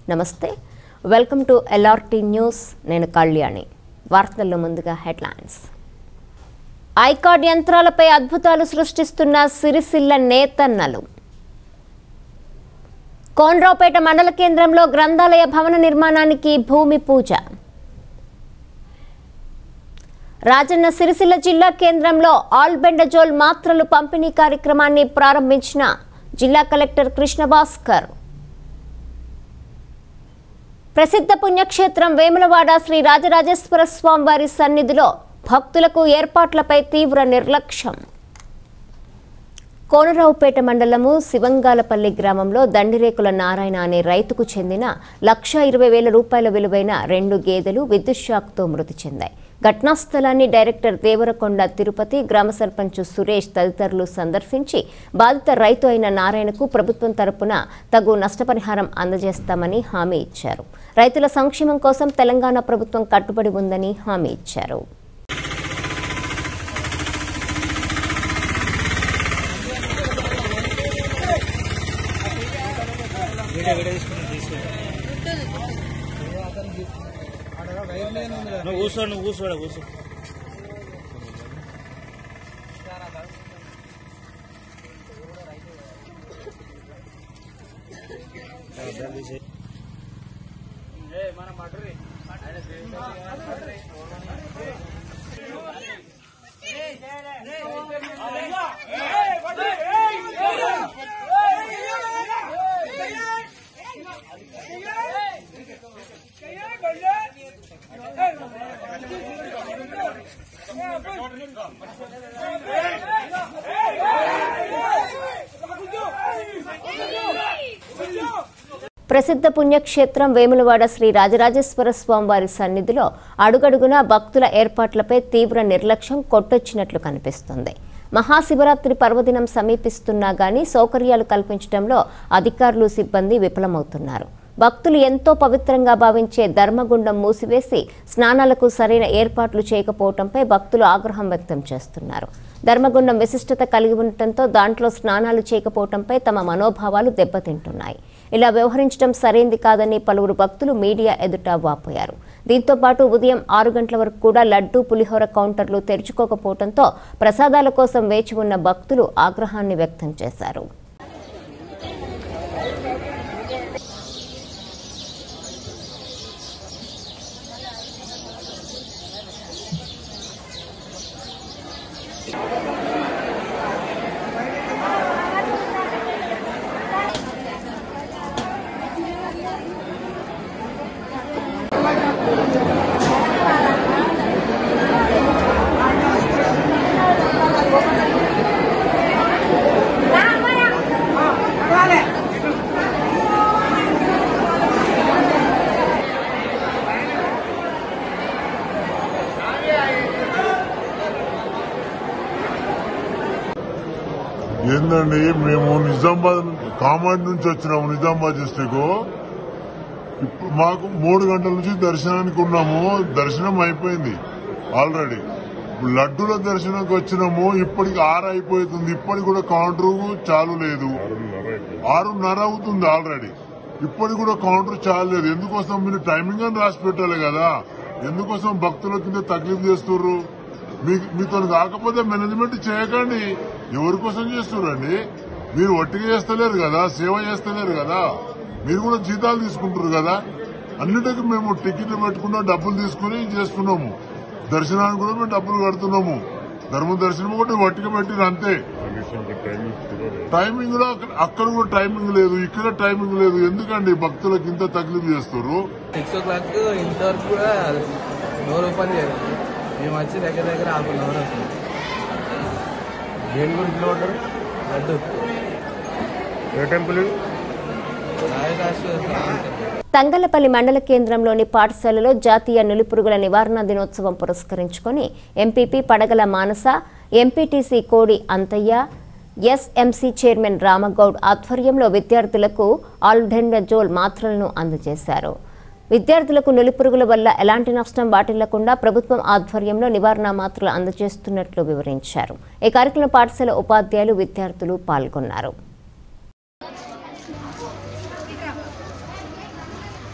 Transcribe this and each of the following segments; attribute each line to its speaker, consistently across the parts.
Speaker 1: నమస్తే welcome to LRT news నేను కళ్యాణి వార్తల్లో ముందుగా హెడ్లైన్స్ ఐకార్డ్ యంత్రాలపై అద్భుతాలు సృష్టిస్తున్న సిరిసిల్ల నేతన్నలు కోనరావుపేట మండల కేంద్రంలో గ్రంథాలయ భవన నిర్మాణానికి భూమి పూజ రాజన్న సిరిసిల్ల జిల్లా కేంద్రంలో ఆల్బెండజోల్ మాత్రలు పంపిణీ కార్యక్రమాన్ని ప్రారంభించిన జిల్లా కలెక్టర్ కృష్ణ భాస్కర్ ప్రసిద్ధ పుణ్యక్షేత్రం వేములవాడ శ్రీ రాజరాజేశ్వర స్వామి వారి సన్నిధిలో భక్తులకు ఏర్పాట్లపై తీవ్ర నిర్లక్ష్యం కోనరావుపేట మండలము శివంగాలపల్లి గ్రామంలో దండిరేకుల నారాయణ అనే రైతుకు చెందిన లక్ష ఇరవై వేల రూపాయల విలువైన రెండు గేదెలు విద్యుత్ షాక్తో మృతి చెందాయి ఘటనా స్థలాన్ని డైరెక్టర్ దేవరకొండ తిరుపతి గ్రామ సర్పంచ్ సురేష్ తదితరులు సందర్శించి బాధిత రైతు అయిన నారాయణకు ప్రభుత్వం తరపున తగు నష్టపరిహారం అందజేస్తామని హామీ ఇచ్చారు రైతుల సంక్షేమం కోసం తెలంగాణ ప్రభుత్వం కట్టుబడి ఉందని హామీ ఇచ్చారు
Speaker 2: నువ్వు కూర్చో నువ్వు కూర్చోడా కూర్చో
Speaker 1: ప్రసిద్ధ పుణ్యక్షేత్రం వేములవాడ శ్రీ రాజరాజేశ్వర స్వామి వారి సన్నిధిలో అడుగడుగునా భక్తుల ఏర్పాట్లపై తీవ్ర నిర్లక్ష్యం కొట్టొచ్చినట్లు కనిపిస్తుంది మహాశివరాత్రి పర్వదినం సమీపిస్తున్నా గానీ సౌకర్యాలు కల్పించడంలో అధికారులు సిబ్బంది విఫలమవుతున్నారు భక్తులు ఎంతో పవిత్రంగా భావించే ధర్మగుండం మూసివేసి స్నానాలకు సరైన ఏర్పాట్లు చేయకపోవడంపై భక్తులు ఆగ్రహం వ్యక్తం చేస్తున్నారు ధర్మగుండం విశిష్టత కలిగి ఉండటంతో దాంట్లో స్నానాలు చేయకపోవడంపై తమ మనోభావాలు దెబ్బతింటున్నాయి ఇలా వ్యవహరించడం సరైంది కాదని పలువురు భక్తులు మీడియా ఎదుట వాపోయారు దీంతో పాటు ఉదయం ఆరు గంటల వరకు కూడా లడ్డూ పులిహోర కౌంటర్లు తెరుచుకోకపోవడంతో ప్రసాదాల కోసం వేచి ఉన్న భక్తులు ఆగ్రహాన్ని వ్యక్తం చేశారు
Speaker 3: ఏందండి మేము నిజామాబాద్ కామాడ్ నుంచి వచ్చినాము నిజామాబాద్ డిస్టిక్ ఇప్పుడు మాకు మూడు గంటల నుంచి దర్శనానికి ఉన్నాము దర్శనం అయిపోయింది ఆల్రెడీ ఇప్పుడు లడ్డూల దర్శనంకి వచ్చినాము ఇప్పటికి ఆరు అయిపోతుంది ఇప్పటికి కూడా కౌంటర్ చాలు లేదు ఆరున్నర అవుతుంది ఆల్రెడీ ఇప్పటికి కూడా కౌంటర్ చాలు లేదు ఎందుకోసం మీరు టైమింగ్ అని రాసి పెట్టాలి కదా ఎందుకోసం భక్తుల కింద తక్లీఫ్ చేస్తుర్రు మీ- మీతో కాకపోతే మేనేజ్మెంట్ చేయకండి ఎవరి కోసం చేస్తున్నారండి మీరు ఒట్టిగా చేస్తలేరు కదా సేవ చేస్తలేరు కదా మీరు కూడా జీతాలు తీసుకుంటారు కదా అన్నిటికీ మేము టికెట్లు పెట్టుకున్నా డబ్బులు తీసుకుని చేస్తున్నాము దర్శనానికి కూడా మేము డబ్బులు కడుతున్నాము ధర్మ దర్శనం కూడా ఒట్టిగా పెట్టిన అంతే టైమింగ్ కూడా అక్కడ- అక్కడ కూడా టైమింగ్ లేదు ఇక్కడ టైమింగ్ లేదు ఎందుకండి భక్తులకు ఇంత తక్లీఫ్ చేస్తారు
Speaker 4: సిక్స్ ఓ క్లాక్ ఇంతవరకు కూడా డోర్ ఓపెన్ చేయలేదు మేము వచ్చి దగ్గర దగ్గర హాఫ్ అన్ అవర్ అవుతుంది
Speaker 2: దేని గురించి ఉంటారు
Speaker 4: లడ్డు
Speaker 2: ఏ టెంపుల్
Speaker 4: రాయరాజు
Speaker 1: తంగలపల్లి మండల కేంద్రంలోని పాఠశాలలో జాతీయ నులిపురుగుల నివారణ దినోత్సవం పురస్కరించుకొని ఎంపీపీ పడగల మానస ఎంపీటీసీ కోడి అంతయ్య ఎస్ఎంసీ చైర్మన్ రామగౌడ్ ఆధ్వర్యంలో విద్యార్థులకు ఆల్డెండజోల్ మాత్రలను అందజేశారు విద్యార్థులకు నులిపురుగుల వల్ల ఎలాంటి నష్టం వాటిల్లకుండా ప్రభుత్వం ఆధ్వర్యంలో నివారణ మాత్రలు అందజేస్తున్నట్లు వివరించారు ఈ కార్యక్రమ పాఠశాల ఉపాధ్యాయులు విద్యార్థులు పాల్గొన్నారు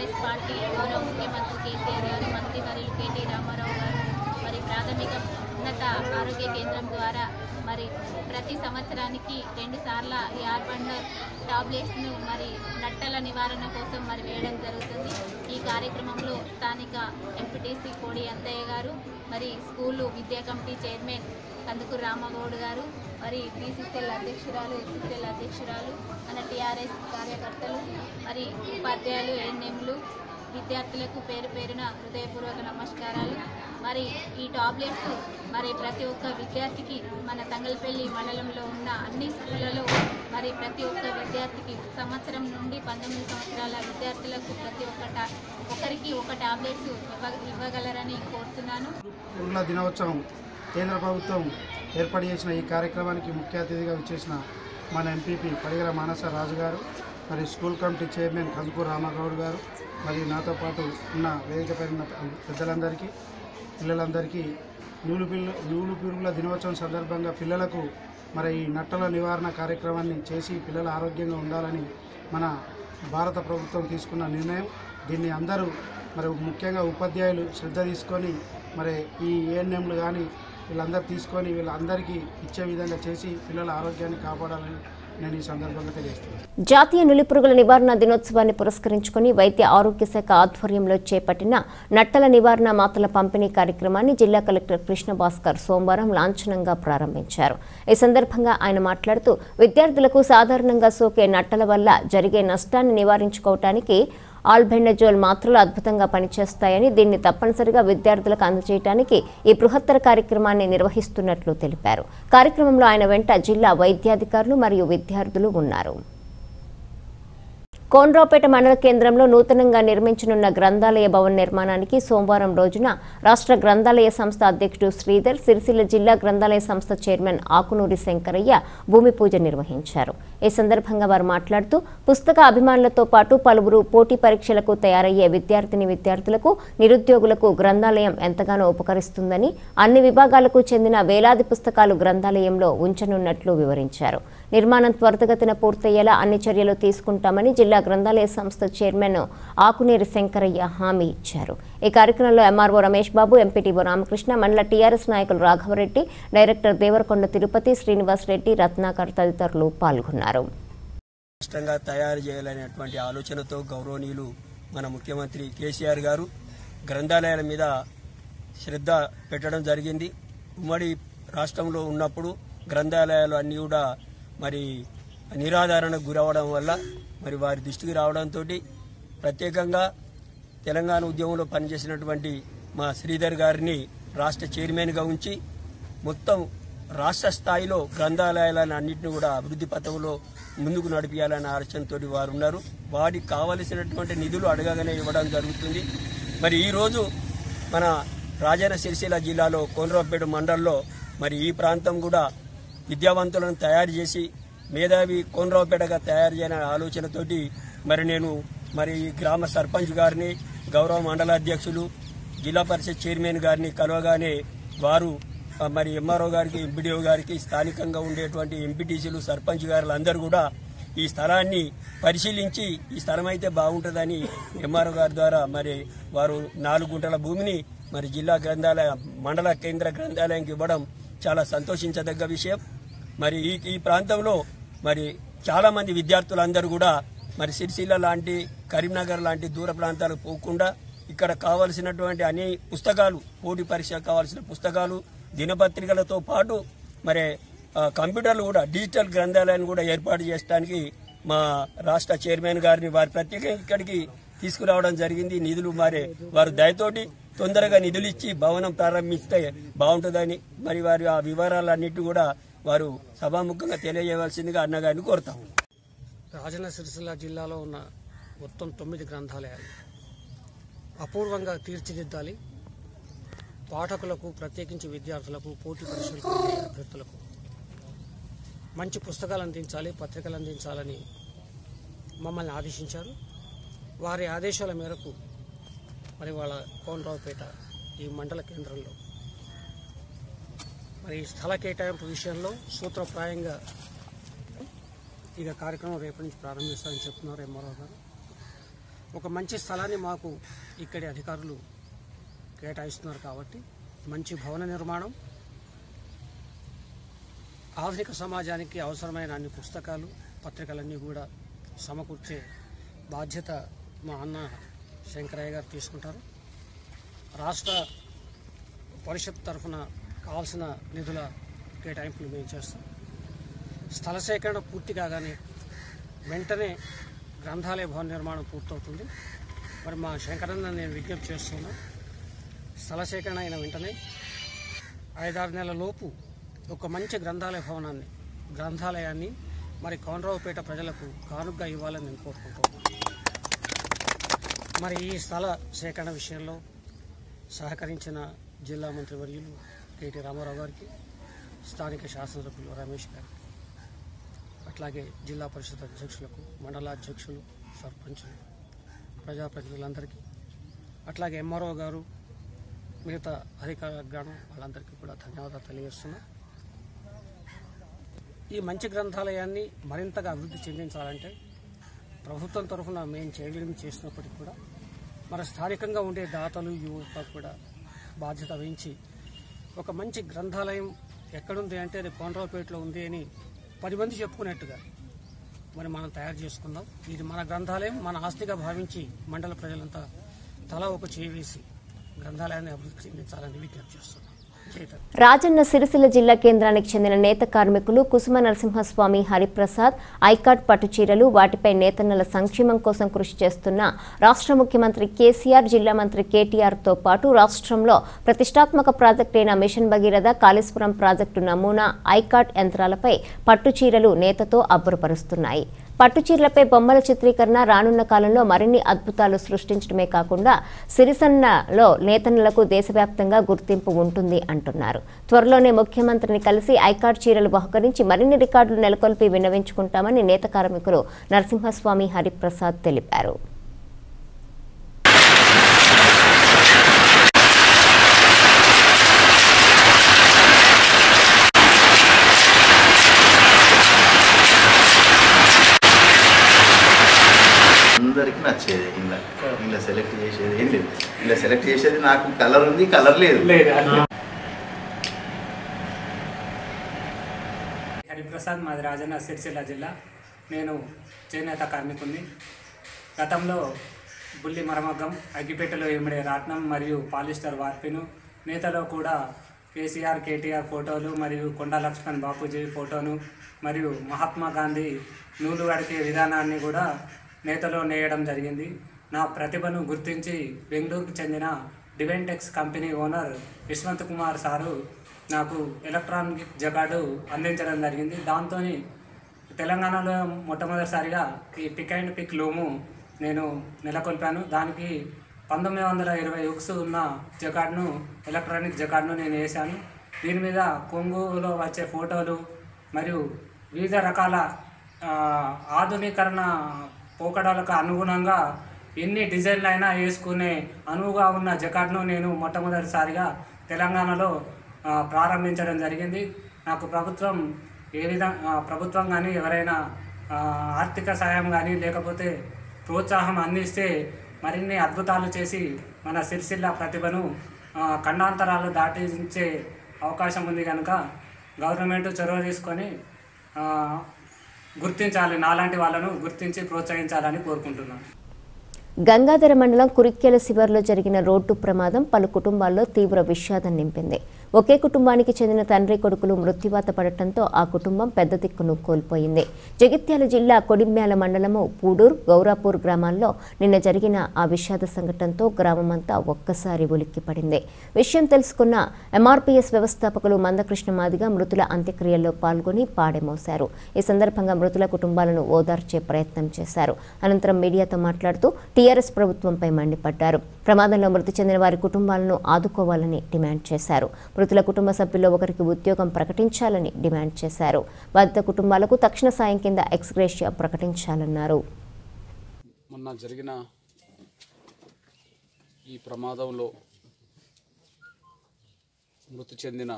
Speaker 5: టీఆర్ఎస్ పార్టీ గౌరవ ముఖ్యమంత్రి కేసీఆర్ గారు మంత్రివర్యులు కేటీ రామారావు గారు మరి ప్రాథమిక ఉన్నత ఆరోగ్య కేంద్రం ద్వారా మరి ప్రతి సంవత్సరానికి రెండు సార్ల ఈ ఆర్బండర్ టాబ్లెట్స్ను మరి నట్టల నివారణ కోసం మరి వేయడం జరుగుతుంది ఈ కార్యక్రమంలో స్థానిక ఎంపీటీసీ కోడి అంతయ్య గారు మరి స్కూలు విద్యా కమిటీ చైర్మన్ కందుకూరు రామగౌడ్ గారు మరి బీసీసీఎల్ అధ్యక్షురాలు ఎస్సీసీఎల్ అధ్యక్షురాలు మన టీఆర్ఎస్ కార్యకర్తలు మరి ఉపాధ్యాయులు ఎన్ఎంలు విద్యార్థులకు పేరు పేరున హృదయపూర్వక నమస్కారాలు మరి ఈ టాబ్లెట్స్ మరి ప్రతి ఒక్క విద్యార్థికి మన తంగల్పల్లి మండలంలో ఉన్న అన్ని స్కూళ్ళలో మరి ప్రతి ఒక్క విద్యార్థికి సంవత్సరం నుండి పంతొమ్మిది సంవత్సరాల విద్యార్థులకు ప్రతి ఒక్క టా ఒకరికి ఒక టాబ్లెట్స్ ఇవ్వ ఇవ్వగలరని కోరుతున్నాను
Speaker 6: పురుగుల దినోత్సవం కేంద్ర ప్రభుత్వం ఏర్పాటు చేసిన ఈ కార్యక్రమానికి ముఖ్య అతిథిగా వచ్చేసిన మన ఎంపీపీ పడిగల మానస రాజు గారు మరి school committee chairman Kandukuru Ramagoud గారు మరియు నాతో పాటు ఉన్న వేదిక పైన ఉన్న పెద్దలందరికీ పిల్లలందరికీ నూలు పిల్ల నూలు పిరుగుల దినోత్సవం సందర్భంగా పిల్లలకు మరి ఈ నట్టల నివారణ కార్యక్రమాన్ని చేసి పిల్లలు ఆరోగ్యంగా ఉండాలని మన భారత ప్రభుత్వం తీసుకున్న నిర్ణయం దీన్ని అందరూ మరి ముఖ్యంగా ఉపాధ్యాయులు శ్రద్ధ తీసుకొని మరి ఈ ఏఎన్ఎంలు కానీ వీళ్ళందరూ తీసుకొని వీళ్ళందరికీ ఇచ్చే విధంగా చేసి పిల్లల ఆరోగ్యాన్ని కాపాడాలని నేను ఈ సందర్భంగా తెలియజేస్తున్నాను
Speaker 1: జాతీయ నులిపురుగుల నివారణ దినోత్సవాన్ని పురస్కరించుకుని వైద్య ఆరోగ్య శాఖ ఆధ్వర్యంలో చేపట్టిన నట్టల నివారణ మాతల పంపిణీ కార్యక్రమాన్ని జిల్లా కలెక్టర్ కృష్ణ భాస్కర్ సోమవారం లాంఛనంగా ప్రారంభించారు ఈ సందర్భంగా ఆయన మాట్లాడుతూ విద్యార్థులకు సాధారణంగా సోకే నట్టల వల్ల జరిగే నష్టాన్ని నివారించుకోవటానికి ఆల్బెండజోల్ మాత్రలు అద్భుతంగా పనిచేస్తాయని దీన్ని తప్పనిసరిగా విద్యార్థులకు అందజేయడానికి ఈ బృహత్తర కార్యక్రమాన్ని నిర్వహిస్తున్నట్లు తెలిపారు కార్యక్రమంలో ఆయన వెంట జిల్లా వైద్యాధికారులు మరియు విద్యార్థులు ఉన్నారు కోన్రాపేట మండల కేంద్రంలో నూతనంగా నిర్మించనున్న గ్రంథాలయ భవన్ నిర్మాణానికి సోమవారం రోజున రాష్ట్ర గ్రంథాలయ సంస్థ అధ్యక్షుడు శ్రీధర్ సిరిసిల్ల జిల్లా గ్రంథాలయ సంస్థ చైర్మన్ ఆకునూరి శంకరయ్య భూమి పూజ నిర్వహించారు ఈ సందర్భంగా వారు మాట్లాడుతూ పుస్తక అభిమానులతో పాటు పలువురు పోటీ పరీక్షలకు తయారయ్యే విద్యార్థిని విద్యార్థులకు నిరుద్యోగులకు గ్రంథాలయం ఎంతగానో ఉపకరిస్తుందని అన్ని విభాగాలకు చెందిన వేలాది పుస్తకాలు గ్రంథాలయంలో ఉంచనున్నట్లు వివరించారు నిర్మాణం త్వరితగతిన పూర్తయ్యేలా అన్ని చర్యలు తీసుకుంటామని జిల్లా గ్రంథాలయ సంస్థ చైర్మన్ ఆకునేరి శంకరయ్య హామీ ఇచ్చారు ఈ కార్యక్రమంలో ఎంఆర్ఓ రమేష్ బాబు ఎంపీటీఓ రామకృష్ణ మండల టీఆర్ఎస్ నాయకులు రాఘవరెడ్డి డైరెక్టర్ దేవరకొండ తిరుపతి శ్రీనివాస్ రెడ్డి రత్నాకర్ తదితరులు పాల్గొన్నారు
Speaker 7: రాష్ట్రంగా తయారు చేయాలనేటువంటి ఆలోచనతో గౌరవనీయులు మన ముఖ్యమంత్రి కేసీఆర్ గారు గ్రంథాలయాల మీద శ్రద్ధ పెట్టడం జరిగింది ఉమ్మడి రాష్ట్రంలో ఉన్నప్పుడు గ్రంథాలయాలు అన్నీ కూడా మరి నిరాధారణకు గురవడం వల్ల మరి వారి దృష్టికి రావడంతో ప్రత్యేకంగా తెలంగాణ ఉద్యమంలో పనిచేసినటువంటి మా శ్రీధర్ గారిని రాష్ట్ర చైర్మన్గా ఉంచి మొత్తం రాష్ట్ర స్థాయిలో గ్రంథాలయాలను అన్నింటినీ కూడా అభివృద్ధి పథంలో ముందుకు నడిపించాలనే ఆలోచనతో వారు ఉన్నారు వారికి కావలసినటువంటి నిధులు అడగగానే ఇవ్వడం జరుగుతుంది మరి ఈరోజు మన రాజన్న సిరిసిల్ల జిల్లాలో కోనరాపేట మండలంలో మరి ఈ ప్రాంతం కూడా విద్యావంతులను తయారు చేసి మేధావి కోనరావుపేటగా తయారు చేయాలనే ఆలోచనతోటి మరి నేను మరి ఈ గ్రామ సర్పంచ్ గారిని గౌరవ మండల అధ్యక్షులు జిల్లా పరిషత్ చైర్మన్ గారిని కలవగానే వారు ఆ, మరి ఎంఆర్ఓ గారికి ఎంపీడీఓ గారికి స్థానికంగా ఉండేటువంటి ఎంపీటీసీలు సర్పంచ్ గారులు అందరూ కూడా ఈ స్థలాన్ని పరిశీలించి ఈ స్థలం అయితే బాగుంటుందని ఎంఆర్ఓ గారి ద్వారా మరి వారు నాలుగు గుంటల భూమిని మరి జిల్లా గ్రంథాలయ మండల కేంద్ర గ్రంథాలయానికి ఇవ్వడం చాలా సంతోషించదగ్గ విషయం మరి ఈ ఈ ప్రాంతంలో మరి చాలా మంది విద్యార్థులందరూ కూడా మరి సిరిసిల్ల లాంటి కరీంనగర్ లాంటి దూర ప్రాంతాలకు పోకుండా ఇక్కడ కావలసినటువంటి అన్ని పుస్తకాలు పోటీ పరీక్షకు కావాల్సిన పుస్తకాలు దినపత్రికలతో పాటు మరి ఆ, కంప్యూటర్లు కూడా డిజిటల్ గ్రంథాలయాన్ని కూడా ఏర్పాటు చేయడానికి మా రాష్ట్ర చైర్మన్ గారిని వారి ప్రత్యేకంగా ఇక్కడికి తీసుకురావడం జరిగింది నిధులు మరి వారు దయతోటి తొందరగా నిధులు ఇచ్చి భవనం ప్రారంభిస్తే బాగుంటుందని మరి వారి ఆ వివరాలన్నిటి కూడా వారు సభాముఖంగా తెలియజేయవలసిందిగా అన్నగారిని కోరుతాము
Speaker 8: రాజన్న సిరిసిల్ల జిల్లాలో ఉన్న మొత్తం తొమ్మిది గ్రంథాలయాలు అపూర్వంగా తీర్చిదిద్దాలి పాఠకులకు ప్రత్యేకించి విద్యార్థులకు పోటీ పరీక్షలకు వెళ్ళే అభ్యర్థులకు మంచి పుస్తకాలు అందించాలి పత్రికలు అందించాలని మమ్మల్ని ఆదేశించారు వారి ఆదేశాల మేరకు మరి వాళ్ళ కోనరావుపేట ఈ మండల కేంద్రంలో మరి ఈ స్థల కేటాయింపు విషయంలో సూత్రప్రాయంగా ఇక కార్యక్రమం రేపటి నుంచి ప్రారంభిస్తామని చెప్తున్నారు ఎంఆర్ఓ గారు ఒక మంచి స్థలాన్ని మాకు ఇక్కడి అధికారులు కేటాయిస్తున్నారు కాబట్టి మంచి భవన నిర్మాణం ఆధునిక సమాజానికి అవసరమైన అన్ని పుస్తకాలు పత్రికలన్నీ కూడా సమకూర్చే బాధ్యత మా అన్న శంకరయ్య గారు తీసుకుంటారు రాష్ట్ర పరిషత్ తరఫున కావాల్సిన నిధుల కేటాయింపులు మేము చేస్తాం స్థల సేకరణ పూర్తి కాగానే వెంటనే గ్రంథాలయ భవన నిర్మాణం పూర్తవుతుంది మరి మా శంకరన్న నేను విజ్ఞప్తి చేస్తున్నా స్థల సేకరణ అయిన వెంటనే ఐదారు నెలల లోపు ఒక మంచి గ్రంథాలయ భవనాన్ని గ్రంథాలయాన్ని మరి కౌనరావుపేట ప్రజలకు కానుగ్గా ఇవ్వాలని నేను కోరుకుంటున్నాను మరి ఈ స్థల సేకరణ విషయంలో సహకరించిన జిల్లా మంత్రివర్యులు కేటీ రామారావు గారికి స్థానిక శాసనసభ్యులు రమేష్ గారికి అట్లాగే జిల్లా పరిషత్ అధ్యక్షులకు మండల అధ్యక్షులు సర్పంచులు ప్రజాప్రతినిధులందరికీ అట్లాగే ఎంఆర్ఓ గారు మిగతా అధికారగాను వాళ్ళందరికీ కూడా ధన్యవాదాలు తెలియజేస్తున్నా ఈ మంచి గ్రంథాలయాన్ని మరింతగా అభివృద్ధి చెందించాలంటే ప్రభుత్వం తరఫున మేము చేయగలిగి చేసినప్పటికీ కూడా మన స్థానికంగా ఉండే దాతలు యువత కూడా బాధ్యత వహించి ఒక మంచి గ్రంథాలయం ఎక్కడుంది అంటే అది కోనరావుపేటలో ఉంది అని పది మంది చెప్పుకునేట్టుగా మరి మనం తయారు చేసుకుందాం ఇది మన గ్రంథాలయం మన ఆస్తిగా భావించి మండల ప్రజలంతా తల ఒక చేయి వేసి గ్రంథాలయాన్ని అభివృద్ధి చెందించాలని విజ్ఞప్తి చేస్తున్నాం చేత
Speaker 1: రాజన్న సిరిసిల్ల జిల్లా కేంద్రానికి చెందిన నేత కార్మికులు కుసుమ నరసింహస్వామి హరిప్రసాద్ ఐకాట్ పట్టుచీరలు వాటిపై నేతన్నల సంక్షేమం కోసం కృషి చేస్తున్న రాష్ట్ర ముఖ్యమంత్రి కేసీఆర్ జిల్లా మంత్రి కేటీఆర్ తో పాటు రాష్ట్రంలో ప్రతిష్టాత్మక ప్రాజెక్ట్ అయిన మిషన్ భగీరథ కాళేశ్వరం ప్రాజెక్టు నమూనా ఐకాట్ యంత్రాలపై పట్టుచీరలు నేతతో అబ్బురపరుస్తున్నాయి పట్టుచీరలపై బొమ్మల చిత్రీకరణ రానున్న కాలంలో మరిన్ని అద్భుతాలు సృష్టించడమే కాకుండా సిరిసన్నలో నేతన్నలకు దేశవ్యాప్తంగా గుర్తింపు ఉంటుంది అంటున్నారు త్వరలోనే ముఖ్యమంత్రిని కలిసి ఐకార్డ్ చీరలు బహుకరించి మరిన్ని రికార్డులు నెలకొల్పి విన్నవించుకుంటామని నేత కార్మికులు నరసింహస్వామి హరిప్రసాద్ తెలిపారు
Speaker 9: అందరికి నచ్చేది ఇలా ఇలా సెలెక్ట్ చేసేది ఏం లేదు ఇలా సెలెక్ట్ చేసేది నాకు కలర్ ఉంది కలర్ లేదు
Speaker 10: హరిప్రసాద్ మాది రాజన్న సిరిసిల్ల జిల్లా నేను చేనేత కార్మికుని గతంలో బుల్లి మరమగ్గం అగ్గిపెట్టెలో ఇమిడే రాట్నం మరియు పాలిస్టర్ వార్పిను నేతలో కూడా కేసీఆర్ కేటీఆర్ ఫోటోలు మరియు కొండా లక్ష్మణ్ బాపూజీ ఫోటోను మరియు మహాత్మా గాంధీ నూలు అడికే విధానాన్ని కూడా నేతలో నేయడం జరిగింది నా ప్రతిభను గుర్తించి బెంగళూరుకు చెందిన Diventex company owner Yashwant Kumar sir నాకు ఎలక్ట్రానిక్ జకార్డు అందించడం జరిగింది దాంతో తెలంగాణలో మొట్టమొదటిసారిగా ఈ పిక్ అండ్ పిక్ లూము నేను నెలకొల్పాను దానికి పంతొమ్మిది వందల ఇరవై ఉక్స్ ఉన్న జకార్డ్ను ఎలక్ట్రానిక్ జకార్డ్ను నేను వేశాను దీని మీద కొంగులో వచ్చే ఫోటోలు మరియు వివిధ రకాల ఆ, ఆధునీకరణ పోకడాలకు అనుగుణంగా ఎన్ని డిజైన్లు అయినా వేసుకునే అనువుగా ఉన్న జకార్డ్ను నేను మొట్టమొదటిసారిగా తెలంగాణలో ఆ, ప్రారంభించడం జరిగింది నాకు ప్రభుత్వం ఏ విధంగా ప్రభుత్వం కానీ ఎవరైనా ఆ, ఆర్థిక సాయం కానీ లేకపోతే ప్రోత్సాహం అందిస్తే మరిన్ని అద్భుతాలు చేసి మన సిరిసిల్ల ప్రతిభను ఆ, ఖండాంతరాలు దాటించే అవకాశం ఉంది కనుక గవర్నమెంట్ చొరవ తీసుకొని ఆ, గుర్తించాలి నాలాంటి వాళ్ళను గుర్తించి ప్రోత్సహించాలని కోరుకుంటున్నాను
Speaker 1: గంగాధర మండలం కురిక్కెల శివార్లో జరిగిన రోడ్డు ప్రమాదం పలు కుటుంబాల్లో తీవ్ర విషాదం నింపింది ఒకే కుటుంబానికి చెందిన తండ్రి కొడుకులు మృత్యువాత పడటంతో ఆ కుటుంబం పెద్ద దిక్కును కోల్పోయింది జగిత్యాల జిల్లా కొడిమ్యాల మండలము పూడూర్ గౌరాపూర్ గ్రామాల్లో నిన్న జరిగిన ఆ విషాద సంఘటనతో గ్రామమంతా ఒక్కసారి ఉలిక్కిపడింది విషయం తెలుసుకున్న ఎంఆర్పీఎస్ వ్యవస్థాపకులు మందకృష్ణ మాదిగా మృతుల అంత్యక్రియల్లో పాల్గొని పాడెమోశారు ఈ సందర్భంగా మృతుల కుటుంబాలను ఓదార్చే ప్రయత్నం చేశారు అనంతరం మీడియాతో మాట్లాడుతూ టీఆర్ఎస్ ప్రభుత్వంపై మండిపడ్డారు ప్రమాదంలో మృతి చెందిన వారి కుటుంబాలను ఆదుకోవాలని డిమాండ్ చేశారు మృతుల కుటుంబ సభ్యుల్లో ఒకరికి ఉద్యోగం ప్రకటించాలని డిమాండ్ చేశారు బాధిత కుటుంబాలకు తక్షణ సాయం కింద ఎక్స్గ్రేషియా ప్రకటించాలన్నారు
Speaker 11: మొన్న జరిగిన ఈ ప్రమాదంలో మృతి చెందిన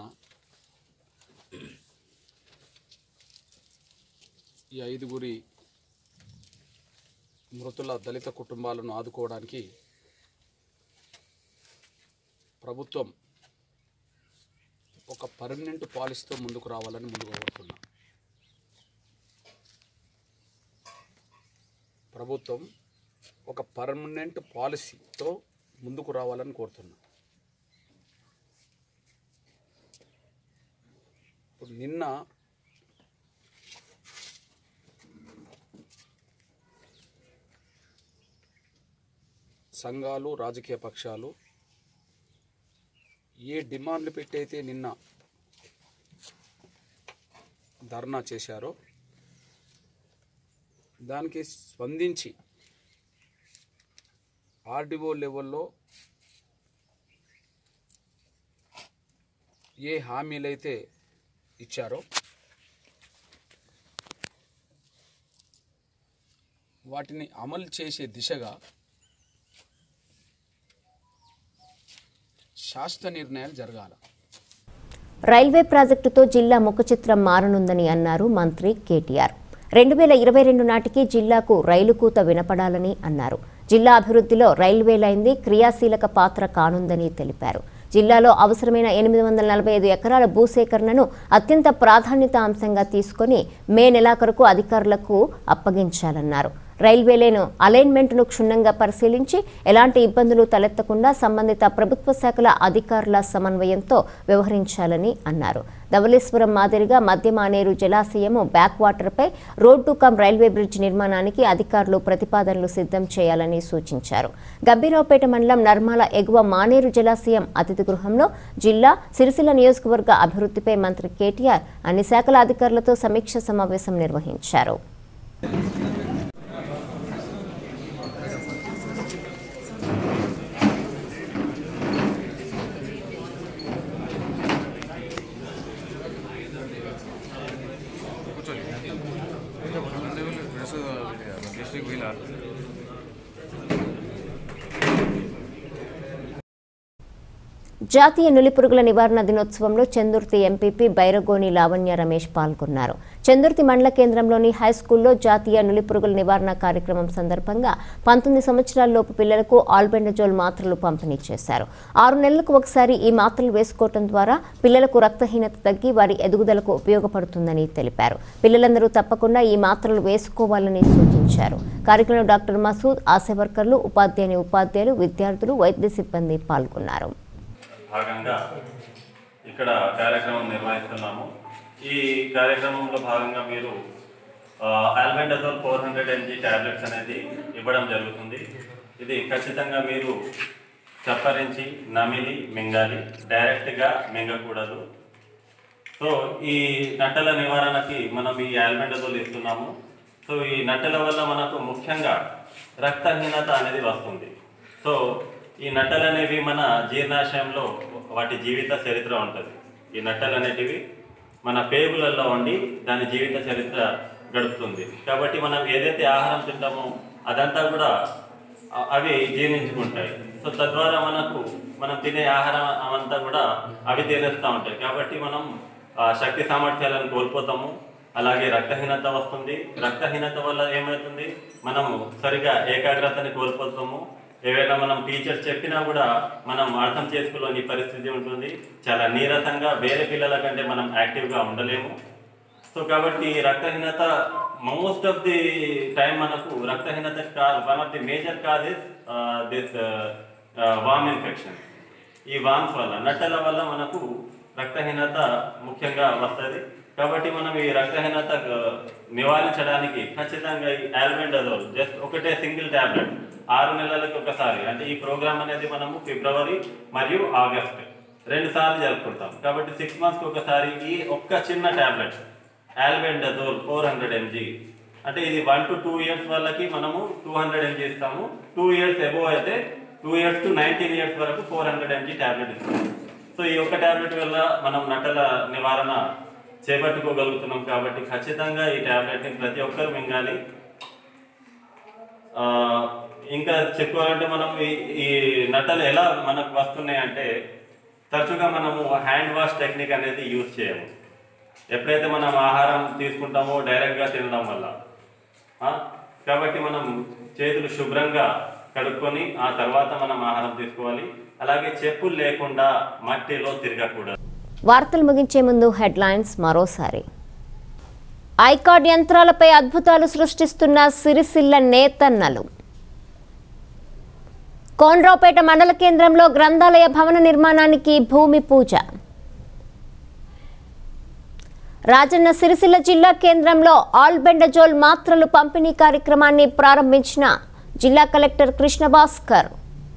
Speaker 11: ఈ ఐదుగురి మృతుల దళిత కుటుంబాలను ఆదుకోవడానికి ప్రభుత్వం ఒక పర్మనెంట్ పాలసీతో ముందుకు రావాలని ముందుకు కోరుతున్నా ప్రభుత్వం ఒక పర్మనెంట్ పాలసీతో ముందుకు రావాలని కోరుతున్నా ఇప్పుడు నిన్న సంఘాలు రాజకీయ పక్షాలు ఏ డిమాండ్లు పెట్టయితే నిన్న ధర్నా చేశారో దానికి స్పందించి ఆర్డీఓ లెవెల్లో ఏ హామీలైతే ఇచ్చారో వాటిని అమలు చేసే దిశగా శాశ్వత నిర్ణయాలు జరగాలి
Speaker 1: రైల్వే ప్రాజెక్టుతో జిల్లా ముఖ చిత్రం మారనుందని అన్నారు మంత్రి కేటీఆర్ రెండు వేల ఇరవై రెండు నాటికి జిల్లాకు రైలు కూత వినపడాలని అన్నారు జిల్లా అభివృద్ధిలో రైల్వే లైన్ది క్రియాశీలక పాత్ర కానుందని తెలిపారు జిల్లాలో అవసరమైన ఎనిమిది వందల నలభై ఐదు ఎకరాల భూసేకరణను అత్యంత ప్రాధాన్యత అంశంగా తీసుకొని మే నెలాఖరుకు అధికారులకు అప్పగించాలన్నారు రైల్వే లైన్ అలైన్మెంట్ను క్షుణ్ణంగా పరిశీలించి ఎలాంటి ఇబ్బందులు తలెత్తకుండా సంబంధిత ప్రభుత్వ శాఖల అధికారుల సమన్వయంతో వ్యవహరించాలని అన్నారు ధవళేశ్వరం మాదిరిగా మధ్య మానేరు జలాశయం బ్యాక్ వాటర్పై రోడ్డు కమ్ రైల్వే బ్రిడ్జ్ నిర్మాణానికి అధికారులు ప్రతిపాదనలు సిద్ధం చేయాలని సూచించారు గంభీరావుపేట మండలం నర్మాల ఎగువ మానేరు జలాశయం అతిథి గృహంలో జిల్లా సిరిసిల్ల నియోజకవర్గ అభివృద్ధిపై మంత్రి కేటీఆర్ అన్ని శాఖల అధికారులతో సమీక్ష సమావేశం నిర్వహించారు జాతీయ నులిపురుగుల నివారణ దినోత్సవంలో చందుర్తి ఎంపీపీ బైరగోని లావణ్య రమేష్ పాల్గొన్నారు చందుర్తి మండల కేంద్రంలోని హై స్కూల్లో జాతీయ నులిపురుగుల నివారణ కార్యక్రమం సందర్భంగా పంతొమ్మిది సంవత్సరాలలోపు పిల్లలకు ఆల్బెండజోల్ మాత్రలు పంపిణీ చేశారు ఆరు నెలలకు ఒకసారి ఈ మాత్రలు వేసుకోవడం ద్వారా పిల్లలకు రక్తహీనత తగ్గి వారి ఎదుగుదలకు ఉపయోగపడుతుందని తెలిపారు పిల్లలందరూ తప్పకుండా ఈ మాత్రలు వేసుకోవాలని సూచించారు కార్యక్రమంలో డాక్టర్ మసూద్ ఆశా వర్కర్లు ఉపాధ్యాయుని ఉపాధ్యాయులు విద్యార్థులు వైద్య సిబ్బంది పాల్గొన్నారు
Speaker 12: భాగంగా ఇక్కడ కార్యక్రమం నిర్వహిస్తున్నాము ఈ కార్యక్రమంలో భాగంగా మీరు albendazole four hundred MG tablets అనేది ఇవ్వడం జరుగుతుంది ఇది ఖచ్చితంగా మీరు చప్పరించి నమిలి మింగాలి డైరెక్ట్గా మింగకూడదు సో ఈ నట్టల నివారణకి మనం ఈ ఆల్బెండజోల్ ఇస్తున్నాము సో ఈ నట్టల వల్ల మనకు ముఖ్యంగా రక్తహీనత అనేది వస్తుంది సో ఈ నట్టలు అనేవి మన జీర్ణాశయంలో వాటి జీవిత చరిత్ర ఉంటుంది ఈ నట్టలు అనేటివి మన పేగులలో ఉండి దాని జీవిత చరిత్ర గడుపుతుంది కాబట్టి మనం ఏదైతే ఆహారం తింటామో అదంతా కూడా అ- అవి జీర్ణించుకుంటాయి సో తద్వారా మనకు మనం తినే ఆహారం అవంతా కూడా అవి తినేస్తూ ఉంటాయి కాబట్టి మనం ఆ శక్తి సామర్థ్యాలను కోల్పోతాము అలాగే రక్తహీనత వస్తుంది రక్తహీనత వల్ల ఏమవుతుంది మనము సరిగా ఏకాగ్రతని కోల్పోతాము ఏవైనా మనం టీచర్స్ చెప్పినా కూడా మనం అర్థం చేసుకోలేని పరిస్థితి ఉంటుంది చాలా నీరసంగా వేరే పిల్లల కంటే మనం యాక్టివ్గా ఉండలేము సో కాబట్టి రక్తహీనత మోస్ట్ ఆఫ్ ది టైం మనకు రక్తహీనత కాదు one of the major cause is this worm infection ఈ వామ్స్ వల్ల నట్టల వల్ల మనకు రక్తహీనత ముఖ్యంగా వస్తుంది కాబట్టి మనం ఈ రక్తహీనత ఆ, నివారించడానికి ఖచ్చితంగా ఈ ఆల్బెండజోల్ జస్ట్ ఒకటే సింగిల్ టాబ్లెట్ ఆరు నెలలకు ఒకసారి అంటే ఈ ప్రోగ్రామ్ అనేది మనము ఫిబ్రవరి మరియు ఆగస్ట్ రెండు సార్లు జరుపుకుంటాం కాబట్టి సిక్స్ మంత్స్కి ఒకసారి ఈ ఒక్క చిన్న tablet albendazole four hundred MG అంటే ఇది వన్ టు టూ ఇయర్స్ వాళ్ళకి మనము టూ హండ్రెడ్ ఎంజీ ఇస్తాము టూ ఇయర్స్ ఎబో అయితే two years to nineteen years వరకు ఫోర్ హండ్రెడ్ ఎంజీ టాబ్లెట్ ఇస్తాము సో ఈ ఒక్క టాబ్లెట్ వల్ల మనం నటల నివారణ చేపట్టుకోగలుగుతున్నాం కాబట్టి ఖచ్చితంగా ఈ టాబ్లెట్ని ప్రతి ఒక్కరు మింగాలి ఆ, ఇంకా చెప్పుకోవాలంటే మనం ఈ ఈ నటలు ఎలా మనకు వస్తున్నాయి అంటే తరచుగా మనము హ్యాండ్ వాష్ టెక్నిక్ అనేది యూజ్ చేయము ఎప్పుడైతే మనం ఆహారం తీసుకుంటామో డైరెక్ట్గా తినడం వల్ల ఆ, కాబట్టి మనం చేతులు శుభ్రంగా కడుక్కొని ఆ తర్వాత మనం ఆహారం తీసుకోవాలి అలాగే చెప్పులు లేకుండా మట్టిలో తిరగకూడదు
Speaker 1: వార్తలు ముగించే ముందు హెడ్లైన్స్ మరోసారి ఐకార్డ్ యంత్రాలపై అద్భుతాలు సృష్టిస్తున్న సిరిసిల్ల నేతన్నలు కోనరావుపేట మండల కేంద్రంలో గ్రంథాలయ భవన నిర్మాణానికి భూమి పూజ రాజన్న సిరిసిల్ల జిల్లా కేంద్రంలో ఆల్బెండజోల్ మాత్రలు పంపిణీ కార్యక్రమాన్ని ప్రారంభించిన జిల్లా కలెక్టర్ కృష్ణ భాస్కర్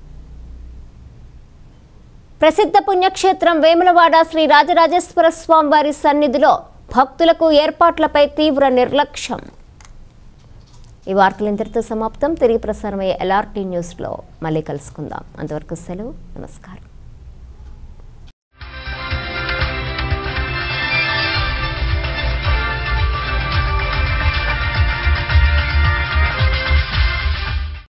Speaker 1: ప్రసిద్ధ పుణ్యక్షేత్రం వేములవాడ శ్రీ రాజరాజేశ్వర స్వామి వారి సన్నిధిలో భక్తులకు ఏర్పాట్లపై తీవ్ర నిర్లక్ష్యం ఈ వార్తలు ఇంతటితో సమాప్తం తిరిగి ప్రసారమయ్యే ఎల్ఆర్టీ న్యూస్లో మళ్ళీ కలుసుకుందాం అంతవరకు సెలవు నమస్కారం